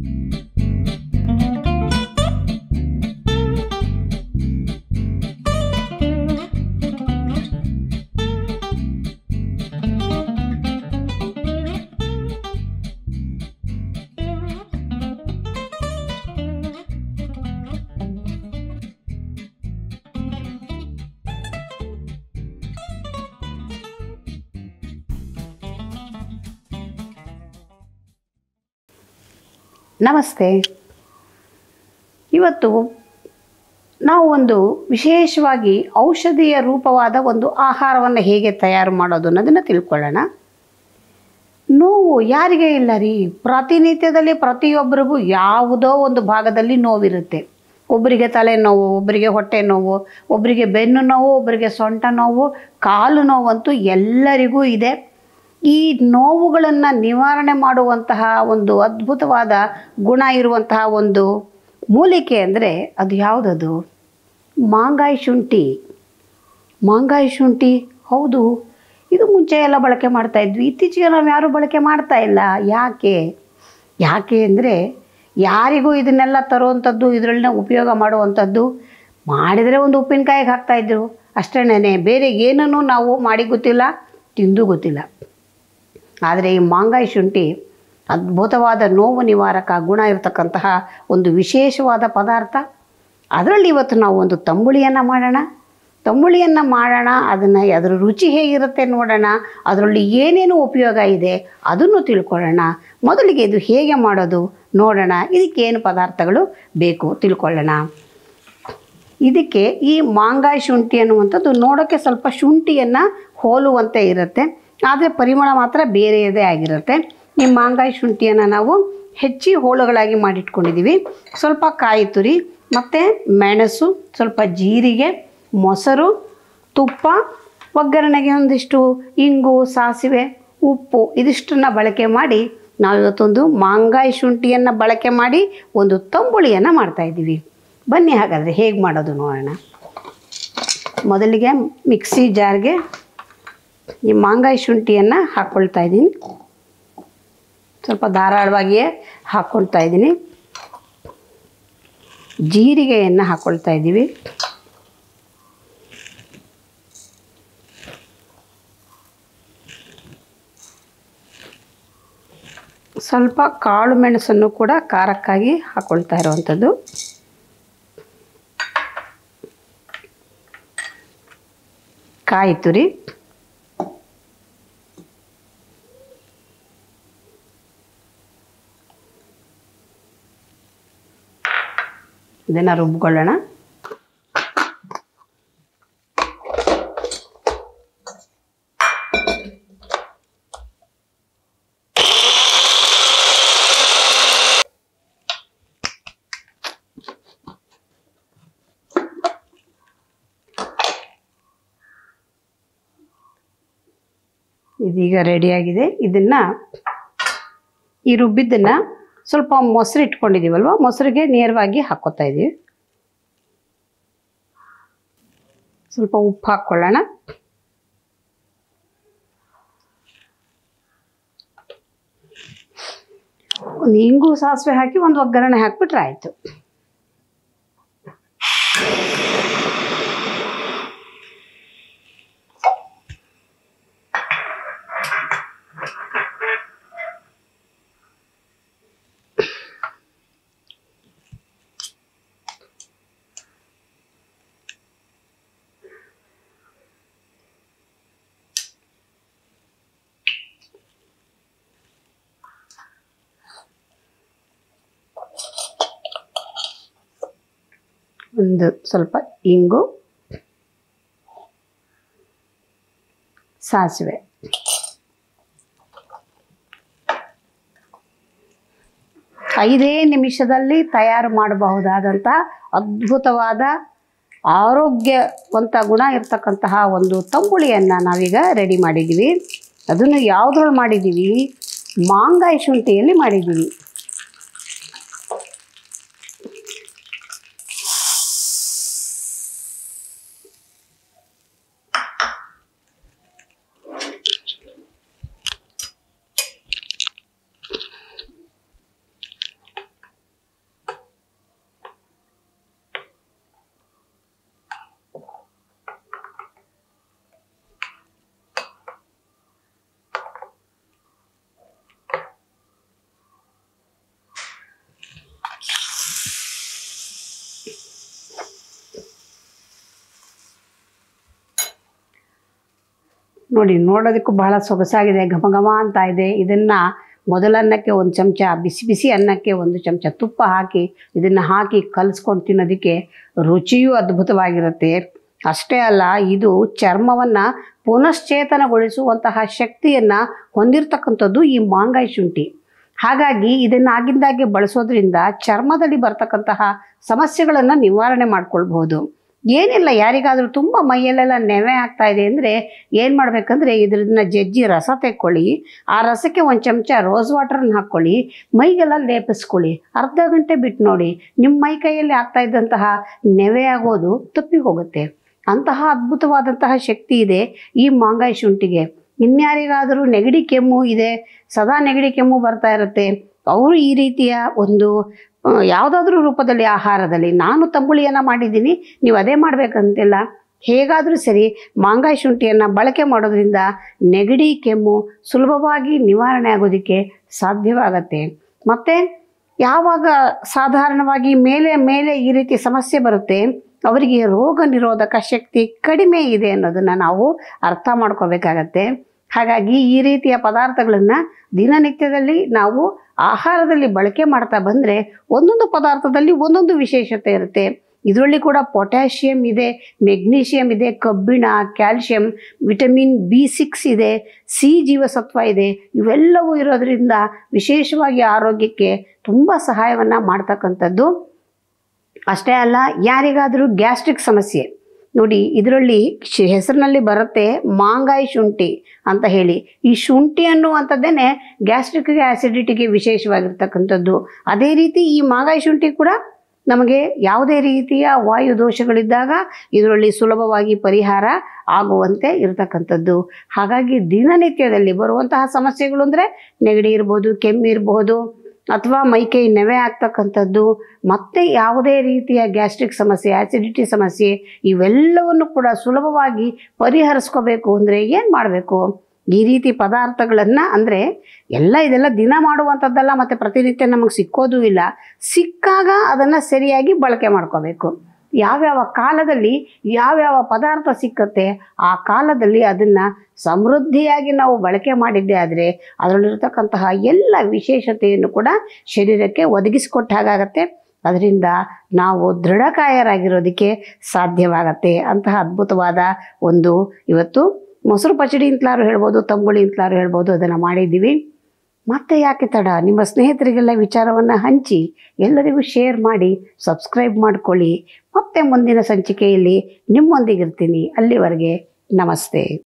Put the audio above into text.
ನಮಸ್ತೆ ಇವತ್ತು ನಾವು ಒಂದು ವಿಶೇಷವಾಗಿ ಔಷಧಿಯ ರೂಪವಾದ ಒಂದು ಆಹಾರವನ್ನು ಹೇಗೆ ತಯಾರು ಮಾಡೋದು ಅನ್ನೋದನ್ನು ತಿಳ್ಕೊಳ್ಳೋಣ ನೋವು ಯಾರಿಗೆ ಇಲ್ಲ ರೀ ಪ್ರತಿನಿತ್ಯದಲ್ಲಿ ಪ್ರತಿಯೊಬ್ಬರಿಗೂ ಯಾವುದೋ ಒಂದು ಭಾಗದಲ್ಲಿ ನೋವಿರುತ್ತೆ ಒಬ್ಬರಿಗೆ ತಲೆನೋವು ಒಬ್ಬರಿಗೆ ಹೊಟ್ಟೆ ನೋವು ಒಬ್ಬರಿಗೆ ಬೆನ್ನು ನೋವು ಒಬ್ಬರಿಗೆ ಸೊಂಟ ನೋವು ಕಾಲು ನೋವಂತೂ ಎಲ್ಲರಿಗೂ ಇದೆ ಈ ನೋವುಗಳನ್ನು ನಿವಾರಣೆ ಮಾಡುವಂತಹ ಒಂದು ಅದ್ಭುತವಾದ ಗುಣ ಇರುವಂತಹ ಒಂದು ಮೂಲಿಕೆ ಅಂದರೆ ಅದು ಯಾವುದದು ಮಾಂಗಾಯಿ ಶುಂಠಿ ಮಾಂಗಾಯಿ ಶುಂಠಿ ಹೌದು ಇದು ಮುಂಚೆ ಎಲ್ಲ ಬಳಕೆ ಮಾಡ್ತಾ ಇದ್ವಿ ಇತ್ತೀಚೆಗೆ ನಾವು ಯಾರೂ ಬಳಕೆ ಮಾಡ್ತಾ ಇಲ್ಲ ಯಾಕೆ ಯಾಕೆ ಅಂದರೆ ಯಾರಿಗೂ ಇದನ್ನೆಲ್ಲ ತರುವಂಥದ್ದು ಇದರಲ್ಲಿನ ಉಪಯೋಗ ಮಾಡುವಂಥದ್ದು ಮಾಡಿದರೆ ಒಂದು ಉಪ್ಪಿನಕಾಯಿಗೆ ಹಾಕ್ತಾಯಿದ್ರು ಅಷ್ಟೇನೆ ಬೇರೆ ಏನನ್ನೂ ನಾವು ಮಾಡಿ ಗೊತ್ತಿಲ್ಲ ತಿಂದು ಗೊತ್ತಿಲ್ಲ ಆದರೆ ಈ ಮಾಂಗಾಯಿ ಶುಂಠಿ ಅದ್ಭುತವಾದ ನೋವು ನಿವಾರಕ ಗುಣ ಇರತಕ್ಕಂತಹ ಒಂದು ವಿಶೇಷವಾದ ಪದಾರ್ಥ ಅದರಲ್ಲಿ ಇವತ್ತು ನಾವು ಒಂದು ತಂಬುಳಿಯನ್ನು ಮಾಡೋಣ ತಂಬುಳಿಯನ್ನು ಮಾಡೋಣ ಅದನ್ನು ಅದರ ರುಚಿ ಹೇಗಿರುತ್ತೆ ನೋಡೋಣ ಅದರಲ್ಲಿ ಏನೇನು ಉಪಯೋಗ ಇದೆ ಅದನ್ನು ತಿಳ್ಕೊಳ್ಳೋಣ ಮೊದಲಿಗೆ ಇದು ಹೇಗೆ ಮಾಡೋದು ನೋಡೋಣ ಇದಕ್ಕೇನು ಪದಾರ್ಥಗಳು ಬೇಕು ತಿಳ್ಕೊಳ್ಳೋಣ ಇದಕ್ಕೆ ಈ ಮಾಂಗಾಯಿ ಶುಂಠಿ ಅನ್ನುವಂಥದ್ದು ನೋಡೋಕ್ಕೆ ಸ್ವಲ್ಪ ಶುಂಠಿಯನ್ನು ಹೋಲುವಂತೆ ಇರುತ್ತೆ ಆದರೆ ಪರಿಮಳ ಮಾತ್ರ ಬೇರೆಯದೇ ಆಗಿರುತ್ತೆ ಈ ಮಾಂಗಾಯಿ ಶುಂಠಿಯನ್ನು ನಾವು ಹೆಚ್ಚಿ ಹೋಳುಗಳಾಗಿ ಮಾಡಿಟ್ಕೊಂಡಿದ್ದೀವಿ ಸ್ವಲ್ಪ ಕಾಯಿ ತುರಿ ಮತ್ತು ಮೆಣಸು ಸ್ವಲ್ಪ ಜೀರಿಗೆ ಮೊಸರು ತುಪ್ಪ ಒಗ್ಗರಣೆಗೆ ಒಂದಿಷ್ಟು ಇಂಗು ಸಾಸಿವೆ ಉಪ್ಪು ಇದಿಷ್ಟನ್ನು ಬಳಕೆ ಮಾಡಿ ನಾವು ಇವತ್ತೊಂದು ಮಾಂಗಾಯಿ ಶುಂಠಿಯನ್ನು ಬಳಕೆ ಮಾಡಿ ಒಂದು ತಂಬುಳಿಯನ್ನು ಮಾಡ್ತಾಯಿದ್ದೀವಿ ಬನ್ನಿ ಹಾಗಾದರೆ ಹೇಗೆ ಮಾಡೋದು ನೋಡೋಣ ಮೊದಲಿಗೆ ಮಿಕ್ಸಿ ಜಾರ್ಗೆ ಈ ಮಾಂಗಾಯಿ ಶುಂಠಿಯನ್ನು ಹಾಕ್ಕೊಳ್ತಾ ಇದ್ದೀನಿ ಸ್ವಲ್ಪ ಧಾರಾಳವಾಗಿಯೇ ಹಾಕ್ಕೊಳ್ತಾ ಇದ್ದೀನಿ ಜೀರಿಗೆಯನ್ನು ಹಾಕ್ಕೊಳ್ತಾ ಇದ್ದೀವಿ ಸ್ವಲ್ಪ ಕಾಳು ಮೆಣಸನ್ನು ಕೂಡ ಖಾರಕ್ಕಾಗಿ ಹಾಕ್ಕೊಳ್ತಾ ಇರುವಂಥದ್ದು ಕಾಯಿ ತುರಿ ಇದನ್ನು ರುಬ್ಕೊಳ್ಳೋಣ ಇದೀಗ ರೆಡಿಯಾಗಿದೆ ಇದನ್ನು ಈ ರುಬ್ಬಿದ್ದನ್ನು ಸ್ವಲ್ಪ ಮೊಸರು ಇಟ್ಕೊಂಡಿದ್ದೀವಲ್ವ ಮೊಸರಿಗೆ ನೇರವಾಗಿ ಹಾಕ್ಕೋತಾ ಇದ್ದೀವಿ ಸ್ವಲ್ಪ ಉಪ್ಪು ಹಾಕ್ಕೊಳ್ಳೋಣ ಒಂದು ಇಂಗು ಸಾಸಿವೆ ಹಾಕಿ ಒಂದು ಒಗ್ಗರಣೆ ಹಾಕ್ಬಿಟ್ರೆ ಆಯಿತು ಒಂದು ಸ್ವಲ್ಪ ಇಂಗು ಸಾಸಿವೆ ಐದೇ ನಿಮಿಷದಲ್ಲಿ ತಯಾರು ಮಾಡಬಹುದಾದಂಥ ಅದ್ಭುತವಾದ ಆರೋಗ್ಯವಂತ ಗುಣ ಇರತಕ್ಕಂತಹ ಒಂದು ತಂಬುಳಿಯನ್ನು ನಾವೀಗ ರೆಡಿ ಮಾಡಿದ್ದೀವಿ ಅದನ್ನು ಯಾವುದ್ರಲ್ಲಿ ಮಾಡಿದ್ದೀವಿ ಮಾಂಗಾಯಿ ಶುಂಠಿಯಲ್ಲಿ ಮಾಡಿದ್ದೀವಿ ನೋಡಿ ನೋಡೋದಕ್ಕೂ ಬಹಳ ಸೊಗಸಾಗಿದೆ ಘಮ ಘಮ ಅಂತ ಇದೆ ಇದನ್ನು ಮೊದಲನ್ನಕ್ಕೆ ಒಂದು ಚಮಚ ಬಿಸಿ ಬಿಸಿ ಅನ್ನಕ್ಕೆ ಒಂದು ಚಮಚ ತುಪ್ಪ ಹಾಕಿ ಇದನ್ನು ಹಾಕಿ ಕಲಿಸ್ಕೊಂಡು ತಿನ್ನೋದಕ್ಕೆ ರುಚಿಯೂ ಅದ್ಭುತವಾಗಿರುತ್ತೆ ಅಷ್ಟೇ ಅಲ್ಲ ಇದು ಚರ್ಮವನ್ನು ಪುನಶ್ಚೇತನಗೊಳಿಸುವಂತಹ ಶಕ್ತಿಯನ್ನು ಹೊಂದಿರತಕ್ಕಂಥದ್ದು ಈ ಮಾಂಗಾಯಿ ಶುಂಠಿ ಹಾಗಾಗಿ ಇದನ್ನು ಆಗಿಂದಾಗೆ ಬಳಸೋದ್ರಿಂದ ಚರ್ಮದಲ್ಲಿ ಬರ್ತಕ್ಕಂತಹ ಸಮಸ್ಯೆಗಳನ್ನು ನಿವಾರಣೆ ಮಾಡ್ಕೊಳ್ಬಹುದು ಏನಿಲ್ಲ ಯಾರಿಗಾದರೂ ತುಂಬ ಮೈಯಲ್ಲೆಲ್ಲ ನೆವೆ ಆಗ್ತಾ ಇದೆ ಅಂದರೆ ಏನು ಮಾಡಬೇಕಂದ್ರೆ ಇದನ್ನ ಜಜ್ಜಿ ರಸ ತೆಕ್ಕೊಳ್ಳಿ ಆ ರಸಕ್ಕೆ ಒಂದು ಚಮಚ ರೋಸ್ ವಾಟರನ್ನ ಹಾಕ್ಕೊಳ್ಳಿ ಮೈಗೆಲ್ಲ ಲೇಪಿಸ್ಕೊಳ್ಳಿ ಅರ್ಧ ಗಂಟೆ ಬಿಟ್ಟು ನೋಡಿ ನಿಮ್ಮ ಮೈ ಕೈಯಲ್ಲಿ ಆಗ್ತಾ ಇದ್ದಂತಹ ನೆವೆ ಆಗೋದು ತಪ್ಪಿ ಹೋಗುತ್ತೆ ಅಂತಹ ಅದ್ಭುತವಾದಂತಹ ಶಕ್ತಿ ಇದೆ ಈ ಮಾಂಗಾಯಿ ಶುಂಠಿಗೆ ಇನ್ಯಾರಿಗಾದರೂ ನೆಗಡಿ ಕೆಮ್ಮು ಇದೆ ಸದಾ ನೆಗಡಿ ಕೆಮ್ಮು ಬರ್ತಾ ಇರುತ್ತೆ ಅವರು ಈ ರೀತಿಯ ಒಂದು ಆ, ಯಾವುದಾದ್ರೂ ರೂಪದಲ್ಲಿ ಆಹಾರದಲ್ಲಿ ನಾನು ತಂಬುಳಿಯನ್ನು ಮಾಡಿದ್ದೀನಿ ನೀವು ಅದೇ ಮಾಡಬೇಕಂತಿಲ್ಲ ಹೇಗಾದರೂ ಸರಿ ಮಾಂಗಾಯಿ ಶುಂಠಿಯನ್ನು ಬಳಕೆ ಮಾಡೋದ್ರಿಂದ ನೆಗಡಿ ಕೆಮ್ಮು ಸುಲಭವಾಗಿ ನಿವಾರಣೆ ಆಗೋದಕ್ಕೆ ಸಾಧ್ಯವಾಗತ್ತೆ ಮತ್ತು ಯಾವಾಗ ಸಾಧಾರಣವಾಗಿ ಮೇಲೆ ಮೇಲೆ ಈ ರೀತಿ ಸಮಸ್ಯೆ ಬರುತ್ತೆ ಅವರಿಗೆ ರೋಗ ನಿರೋಧಕ ಶಕ್ತಿ ಕಡಿಮೆ ಇದೆ ಅನ್ನೋದನ್ನು ನಾವು ಅರ್ಥ ಮಾಡ್ಕೋಬೇಕಾಗತ್ತೆ ಹಾಗಾಗಿ ಈ ರೀತಿಯ ಪದಾರ್ಥಗಳನ್ನು ದಿನನಿತ್ಯದಲ್ಲಿ ನಾವು ಆಹಾರದಲ್ಲಿ ಬಳಕೆ ಮಾಡ್ತಾ ಬಂದರೆ ಒಂದೊಂದು ಪದಾರ್ಥದಲ್ಲಿ ಒಂದೊಂದು ವಿಶೇಷತೆ ಇರುತ್ತೆ ಇದರಲ್ಲಿ ಕೂಡ ಪೊಟ್ಯಾಷಿಯಂ ಇದೆ ಮೆಗ್ನೀಷಿಯಂ ಇದೆ ಕಬ್ಬಿಣ ಕ್ಯಾಲ್ಶಿಯಂ ವಿಟಮಿನ್ ಬಿ ಸಿಕ್ಸ್ ಇದೆ ಸಿ ಜೀವಸತ್ವ ಇದೆ ಇವೆಲ್ಲವೂ ಇರೋದ್ರಿಂದ ವಿಶೇಷವಾಗಿ ಆರೋಗ್ಯಕ್ಕೆ ತುಂಬ ಸಹಾಯವನ್ನು ಮಾಡ್ತಕ್ಕಂಥದ್ದು ಅಷ್ಟೇ ಅಲ್ಲ ಯಾರಿಗಾದರೂ ಗ್ಯಾಸ್ಟ್ರಿಕ್ ಸಮಸ್ಯೆ ನೋಡಿ ಇದರಲ್ಲಿ ಶ್- ಹೆಸರಿನಲ್ಲಿ ಬರುತ್ತೆ ಮಾಂಗಾಯಿ ಶುಂಠಿ ಅಂತ ಹೇಳಿ ಈ ಶುಂಠಿ ಅನ್ನುವಂಥದ್ದೇನೆ ಗ್ಯಾಸ್ಟ್ರಿಕ್ಗೆ ಆ್ಯಸಿಡಿಟಿಗೆ ವಿಶೇಷವಾಗಿರ್ತಕ್ಕಂಥದ್ದು ಅದೇ ರೀತಿ ಈ ಮಾಂಗಾಯಿ ಶುಂಠಿ ಕೂಡ ನಮಗೆ ಯಾವುದೇ ರೀತಿಯ ವಾಯು ದೋಷಗಳಿದ್ದಾಗ ಇದರಲ್ಲಿ ಸುಲಭವಾಗಿ ಪರಿಹಾರ ಆಗುವಂತೆ ಇರತಕ್ಕಂಥದ್ದು ಹಾಗಾಗಿ ದಿನನಿತ್ಯದಲ್ಲಿ ಬರುವಂತಹ ಸಮಸ್ಯೆಗಳು ಅಂದರೆ ನೆಗಡಿ ಇರ್ಬೋದು ಕೆಮ್ಮು ಇರಬಹುದು ಅಥವಾ ಮೈಕೈ ನೆವೆ ಆಗ್ತಕ್ಕಂಥದ್ದು ಮತ್ತೆ ಯಾವುದೇ ರೀತಿಯ ಗ್ಯಾಸ್ಟ್ರಿಕ್ ಸಮಸ್ಯೆ ಆ್ಯಸಿಡಿಟಿ ಸಮಸ್ಯೆ ಇವೆಲ್ಲವನ್ನು ಕೂಡ ಸುಲಭವಾಗಿ ಪರಿಹರಿಸ್ಕೋಬೇಕು ಅಂದರೆ ಏನು ಮಾಡಬೇಕು ಈ ರೀತಿ ಪದಾರ್ಥಗಳನ್ನು ಅಂದರೆ ಎಲ್ಲ ಇದೆಲ್ಲ ದಿನ ಮಾಡುವಂಥದ್ದಲ್ಲ ಮತ್ತು ಪ್ರತಿನಿತ್ಯ ನಮಗೆ ಸಿಕ್ಕೋದು ಇಲ್ಲ ಸಿಕ್ಕಾಗ ಅದನ್ನು ಸರಿಯಾಗಿ ಬಳಕೆ ಮಾಡ್ಕೋಬೇಕು ಯಾವ್ಯಾವ ಕಾಲದಲ್ಲಿ ಯಾವ್ಯಾವ ಪದಾರ್ಥ ಸಿಕ್ಕತ್ತೆ ಆ ಕಾಲದಲ್ಲಿ ಅದನ್ನು ಸಮೃದ್ಧಿಯಾಗಿ ನಾವು ಬಳಕೆ ಮಾಡಿದ್ದೇ ಆದರೆ ಅದರಲ್ಲಿರ್ತಕ್ಕಂತಹ ಎಲ್ಲ ವಿಶೇಷತೆಯನ್ನು ಕೂಡ ಶರೀರಕ್ಕೆ ಒದಗಿಸಿಕೊಟ್ಟ ಹಾಗಾಗತ್ತೆ ಅದರಿಂದ ನಾವು ದೃಢಕಾಯರಾಗಿರೋದಕ್ಕೆ ಸಾಧ್ಯವಾಗತ್ತೆ ಅಂತಹ ಅದ್ಭುತವಾದ ಒಂದು ಇವತ್ತು ಮೊಸರು ಪಚಡಿ ಅಂತಲಾರು ಹೇಳ್ಬೋದು ತಂಬುಳಿ ಅಂತಲಾರು ಹೇಳ್ಬೋದು ಅದನ್ನು ಮಾಡಿದ್ದೀವಿ ಮತ್ತೆ ಯಾಕೆ ತಡ ನಿಮ್ಮ ಸ್ನೇಹಿತರಿಗೆಲ್ಲ ವಿಚಾರವನ್ನು ಹಂಚಿ ಎಲ್ಲರಿಗೂ ಶೇರ್ ಮಾಡಿ ಸಬ್ಸ್ಕ್ರೈಬ್ ಮಾಡ್ಕೊಳ್ಳಿ ಮತ್ತೆ ಮುಂದಿನ ಸಂಚಿಕೆಯಲ್ಲಿ ನಿಮ್ಮೊಂದಿಗಿರ್ತೀನಿ ಅಲ್ಲಿವರೆಗೆ ನಮಸ್ತೆ